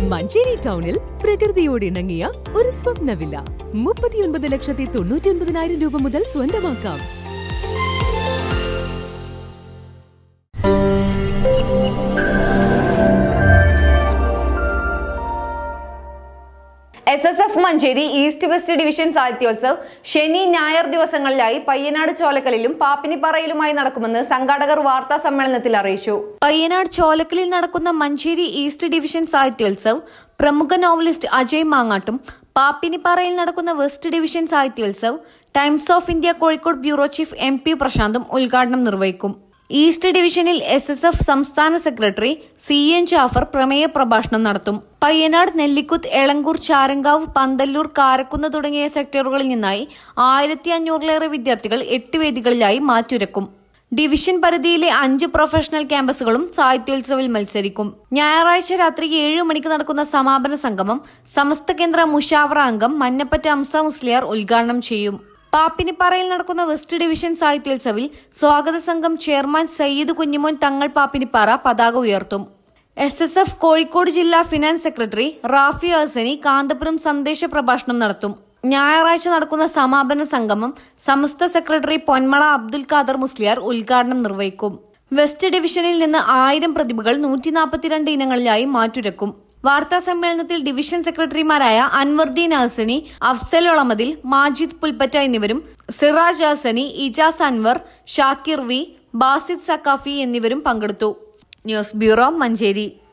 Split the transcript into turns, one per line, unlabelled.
മഞ്ചേരി ടൗണിൽ പ്രകൃതിയോട് ഇണങ്ങിയ ഒരു സ്വപ്ന വില്ല മുപ്പത്തിയൊൻപത് ലക്ഷത്തി തൊണ്ണൂറ്റി ഒൻപതിനായിരം രൂപ മുതൽ സ്വന്തമാക്കാം
S S F Manjeri east west division Sahityotsav ശനി ഞായർ ദിവസങ്ങളിലായി പയ്യനാട് ചോലക്കലിലും പാപ്പിനിപ്പാറയിലുമായി നടക്കുമെന്ന് സംഘാടകർ വാർത്താ സമ്മേളനത്തിൽ അറിയിച്ചു പയ്യനാട് ചോലക്കലിൽ നടക്കുന്ന മഞ്ചേരി ഈസ്റ്റ് ഡിവിഷൻ സാഹിത്യോത്സവ് പ്രമുഖ നോവലിസ്റ്റ് അജയ് മാങ്ങാട്ടും പാപ്പിനിപ്പാറയിൽ നടക്കുന്ന west division Sahityotsav Times of India Kozhikode bureau chief M P പ്രശാന്തും ഉദ്ഘാടനം നിർവഹിക്കും ഈസ്റ്റ് ഡിവിഷനിൽ എസ് എസ് എഫ് സംസ്ഥാന സെക്രട്ടറി സി എൻ ജാഫർ പ്രമേയ പ്രഭാഷണം നടത്തും പയ്യനാട് നെല്ലിക്കുത്ത് എളങ്കൂർ ചാരങ്കാവ് പന്തല്ലൂർ കാരക്കുന്ന് തുടങ്ങിയ സെക്ടറുകളിൽ നിന്നായി ആയിരത്തി അഞ്ഞൂറിലേറെ വിദ്യാർത്ഥികൾ എട്ട് വേദികളിലായി മാറ്റുരക്കും ഡിവിഷൻ പരിധിയിലെ അഞ്ച് പ്രൊഫഷണൽ ക്യാമ്പസുകളും സാഹിത്യോത്സവിൽ മത്സരിക്കും ഞായറാഴ്ച രാത്രി ഏഴ് മണിക്ക് നടക്കുന്ന സമാപന സംഗമം സമസ്ത കേന്ദ്ര മുഷാവറ അംഗം മന്നപ്പറ്റ അംസ മുസ്ലിയാർ ഉദ്ഘാടനം ചെയ്യും പാപ്പിനിപ്പാറയിൽ നടക്കുന്ന വെസ്റ്റ് ഡിവിഷൻ സാഹിത്യോത്സവിൽ സ്വാഗത സംഘം ചെയർമാൻ സയ്യിദ് കുഞ്ഞിമോൻ തങ്ങൾ പാപ്പിനിപ്പാറ പതാക ഉയർത്തും എസ് എസ് എഫ് കോഴിക്കോട് ജില്ലാ ഫിനാൻസ് സെക്രട്ടറി റാഫി ഹസനി കാന്തപുരം സന്ദേശ പ്രഭാഷണം നടത്തും ഞായറാഴ്ച നടക്കുന്ന സമാപന സംഗമം സമസ്ത സെക്രട്ടറി പൊന്മള അബ്ദുൽ ഖാദർ മുസ്ലിയാർ ഉദ്ഘാടനം നിർവഹിക്കും വെസ്റ്റ് ഡിവിഷനിൽ നിന്ന് ആയിരം പ്രതിഭകൾ നൂറ്റി നാൽപ്പത്തിരണ്ട് ഇനങ്ങളിലായി മാറ്റുരക്കും വാർത്താ സമ്മേളനത്തിൽ ഡിവിഷൻ സെക്രട്ടറിമാരായ അൻവർദ്ദീൻ ഹസനി അഫ്സൽ ഒളമദിൽ മാജിദ് പുൽപ്പറ്റ എന്നിവരും സിറാജ് ഹസനി ഇജാസ് അൻവർ ഷാക്കിർ വി ബാസിദ് സക്കാഫി എന്നിവരും പങ്കെടുത്തു ന്യൂസ് ബ്യൂറോ മഞ്ചേരി